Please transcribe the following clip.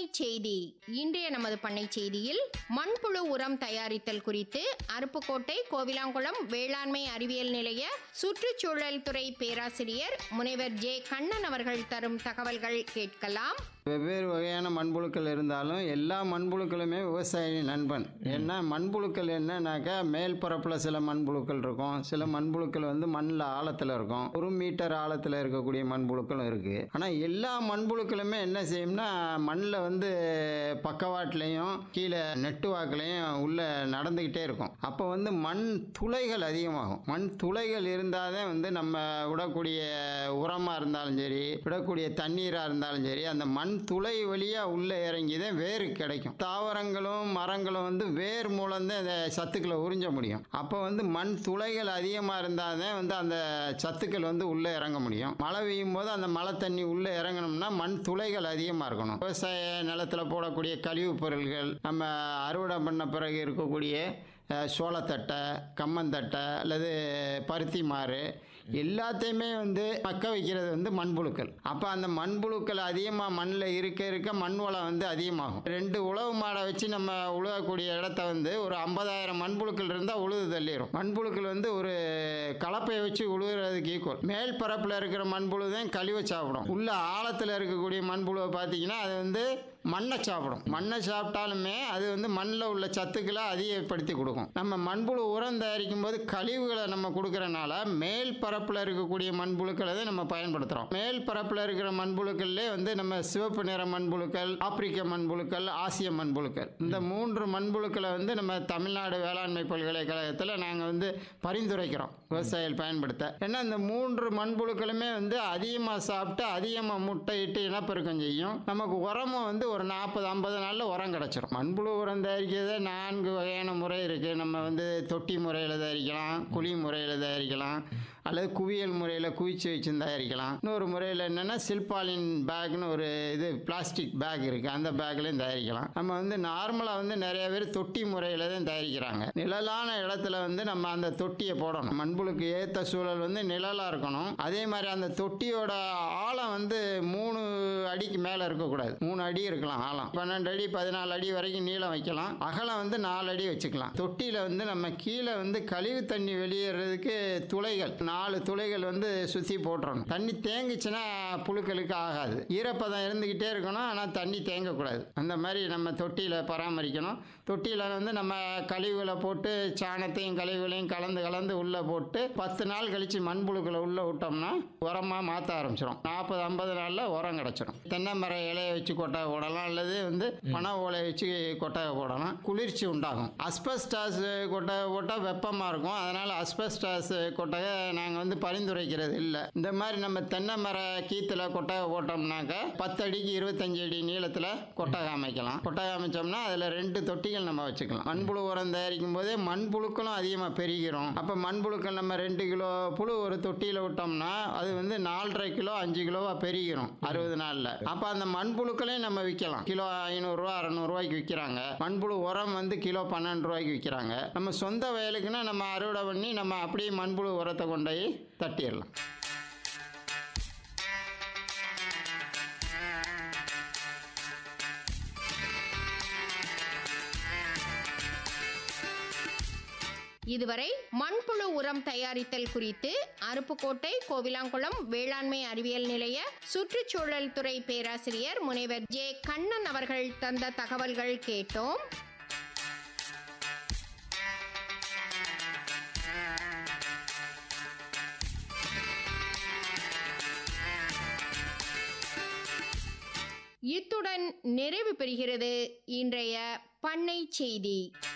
செய்தி இன்றைய நமது பண்ணை செய்தியில் மண்புழு உரம் தயாரித்தல் குறித்து அருப்புக்கோட்டை கோவிலாங்குளம் வேளாண்மை அறிவியல் நிலைய சுற்றுச்சூழல் துறை பேராசிரியர் முனைவர் ஜே கண்ணன் அவர்கள் தரும் தகவல்கள் கேட்கலாம் வெவ்வேறு வகையான மண்புழுக்கள் இருந்தாலும் எல்லா மண்புழுக்களுமே விவசாயி நண்பன் ஏன்னா மண்புழுக்கள் என்னன்னாக்கா மேல் பரப்பில் சில மண்புழுக்கள் இருக்கும் சில மண்புழுக்கள் வந்து மண்ணில் ஆழத்தில் இருக்கும் ஒரு மீட்டர் ஆழத்தில் இருக்கக்கூடிய மண்புழுக்களும் இருக்குது ஆனால் எல்லா மண்புழுக்களுமே என்ன செய்யும்னா மண்ணில் வந்து பக்கவாட்டிலையும் கீழே நெட்டுவாக்குலையும் உள்ள நடந்துக்கிட்டே இருக்கும் அப்போ வந்து மண் துளைகள் அதிகமாகும் மண் துளைகள் இருந்தால் தான் வந்து நம்ம விடக்கூடிய உரமாக இருந்தாலும் சரி விடக்கூடிய தண்ணீராக இருந்தாலும் சரி அந்த மண் துளை வழியாக உள்ளே இறங்கி தான் வேர் கிடைக்கும் தாவரங்களும் மரங்களும் வந்து வேர் மூலம் தான் இந்த சத்துக்களை உறிஞ்ச முடியும் அப்போ வந்து மண் துளைகள் அதிகமாக இருந்தால் தான் வந்து அந்த சத்துக்கள் வந்து உள்ளே இறங்க முடியும் மழை பெய்யும் போது அந்த மழை தண்ணி உள்ளே இறங்கணும்னா மண் துளைகள் அதிகமாக இருக்கணும் விவசாய நிலத்தில் போடக்கூடிய கழிவுப் பொருள்கள் நம்ம அறுவடை பண்ண பிறகு இருக்கக்கூடிய அஹ், சோளத்தட்டை கம்மந்தட்டை அல்லது பருத்தி மாறு எல்லாத்தையுமே வந்து மக்க வைக்கிறது வந்து மண்புழுக்கள் அப்போ அந்த மண்புழுக்கள் அதிகமாக மண்ணில் இருக்க இருக்க மண் வளம் வந்து அதிகமாகும் ரெண்டு உழவு மாடை வச்சு நம்ம உழுவக்கூடிய இடத்த வந்து ஒரு ஐம்பதாயிரம் மண்புழுக்கள் இருந்தால் உழுது தள்ளிடும் மண்புழுக்கள் வந்து ஒரு கலப்பையை வச்சு உழுகிறதுக்கு ஈக்குவல் மேல் பரப்பில் இருக்கிற மண்புழு தான் கழிவை சாப்பிடும் உள்ள ஆழத்தில் இருக்கக்கூடிய மண்புழுவை பார்த்தீங்கன்னா அது வந்து மண்ணை சாப்பிடும் மண்ணை சாப்பிட்டாலுமே அது வந்து மண்ணில் உள்ள சத்துக்களை அதிகப்படுத்தி கொடுக்கும் நம்ம மண்புழு உரம் தயாரிக்கும் போது கழிவுகளை நம்ம கொடுக்கறனால மேல் பரப்பில் இருக்கக்கூடிய மண்புழுக்களை தான் நம்ம பயன்படுத்துகிறோம் மேல் பரப்பில் இருக்கிற மண்புழுக்கள்லே வந்து நம்ம சிவப்பு நிற மண்புழுக்கள் ஆப்பிரிக்க மண்புழுக்கள் ஆசிய மண்புழுக்கள் இந்த மூன்று மண்புழுக்களை வந்து நம்ம தமிழ்நாடு வேளாண்மை பல்கலைக்கழகத்தில் நாங்கள் வந்து பரிந்துரைக்கிறோம் விவசாயிகள் பயன்படுத்த ஏன்னா இந்த மூன்று மண்புழுக்களுமே வந்து அதிகமாக சாப்பிட்டு அதிகமாக முட்டையிட்டு இனப்பெருக்கம் செய்யும் நமக்கு உரமும் வந்து ஒரு நாற்பது ஐம்பது நாளில் உரம் கிடச்சிரும் மண்புழு உரம் தயாரிக்கிறது நான்கு வகையான முறை இருக்குது நம்ம வந்து தொட்டி முறையில் தயாரிக்கலாம் குழி முறையில் தயாரிக்கலாம் அல்லது குவியல் முறையில் குவிச்சு வச்சு தயாரிக்கலாம் இன்னொரு முறையில் என்னென்னா சில்பாலின் பேக்னு ஒரு இது பிளாஸ்டிக் பேக் இருக்குது அந்த பேக்லையும் தயாரிக்கலாம் நம்ம வந்து நார்மலாக வந்து நிறைய பேர் தொட்டி முறையில் தான் தயாரிக்கிறாங்க நிழலான இடத்துல வந்து நம்ம அந்த தொட்டியை போடணும் மண்புழுக்கு ஏற்ற சூழல் வந்து நிழலாக இருக்கணும் அதே மாதிரி அந்த தொட்டியோட ஆழம் வந்து மூணு அடிக்கு மேலே இருக்கக்கூடாது மூணு அடி இருக்கலாம் ஆழம் பன்னெண்டு அடி பதினாலு அடி வரைக்கும் நீளம் வைக்கலாம் அகலம் வந்து நாலு அடி வச்சுக்கலாம் தொட்டியில் வந்து நம்ம கீழே வந்து கழிவு தண்ணி வெளியேறதுக்கு துளைகள் நாலு துளைகள் வந்து சுற்றி போட்டுறணும் தண்ணி தேங்குச்சுன்னா புழுக்களுக்கு ஆகாது ஈரப்பதம் இருந்துக்கிட்டே இருக்கணும் ஆனால் தண்ணி தேங்கக்கூடாது அந்த மாதிரி நம்ம தொட்டியில் பராமரிக்கணும் தொட்டியில் வந்து நம்ம கழிவுகளை போட்டு சாணத்தையும் கழிவுகளையும் கலந்து கலந்து உள்ளே போட்டு பத்து நாள் கழித்து மண்புழுக்களை உள்ளே விட்டோம்னா உரமாக மாற்ற ஆரம்பிச்சிடும் நாற்பது ஐம்பது நாளில் உரம் கிடச்சிடும் தென்னை மர இலையை வச்சு கொட்டை போடலாம் அல்லது வந்து பனை ஓலையை வச்சு கொட்டகை போடலாம் குளிர்ச்சி உண்டாகும் அஸ்பெஸ்டாஸ் கொட்டகை போட்டால் வெப்பமாக இருக்கும் அதனால் அஸ்பெஸ்டாஸ் கொட்டகை நாங்கள் வந்து பரிந்துரைக்கிறது இல்லை இந்த மாதிரி நம்ம தென்னை மர கீத்தில் கொட்டகை போட்டோம்னாக்க பத்து அடிக்கு இருபத்தஞ்சு அடி நீளத்தில் கொட்டகை அமைக்கலாம் கொட்டகை அமைச்சோம்னா அதில் ரெண்டு தொட்டிகள் நம்ம வச்சுக்கலாம் மண்புழு உரம் தயாரிக்கும் போதே மண்புழுக்களும் அதிகமாக பெருகிறோம் அப்போ மண்புழுக்கள் நம்ம ரெண்டு கிலோ புழு ஒரு தொட்டியில் விட்டோம்னா அது வந்து நாலரை கிலோ அஞ்சு கிலோவாக பெருகிரும் அறுபது நாளில் அப்போ அந்த மண்புழுக்களையும் நம்ம விற்கலாம் கிலோ ஐநூறுரூவா அறநூறுவாய்க்கு விற்கிறாங்க மண்புழு உரம் வந்து கிலோ பன்னெண்டு ரூபாய்க்கு விற்கிறாங்க நம்ம சொந்த வயலுக்குன்னா நம்ம அறுவடை பண்ணி நம்ம அப்படியே மண்புழு உரத்தை கொண்டு போய் தட்டிடலாம் இதுவரை மண்புழு உரம் தயாரித்தல் குறித்து அருப்புக்கோட்டை கோவிலாங்குளம் வேளாண்மை அறிவியல் நிலைய சுற்றுச்சூழல் துறை பேராசிரியர் முனைவர் ஜே கண்ணன் அவர்கள் தந்த தகவல்கள் கேட்டோம் இத்துடன் நிறைவு பெறுகிறது இன்றைய பண்ணை செய்தி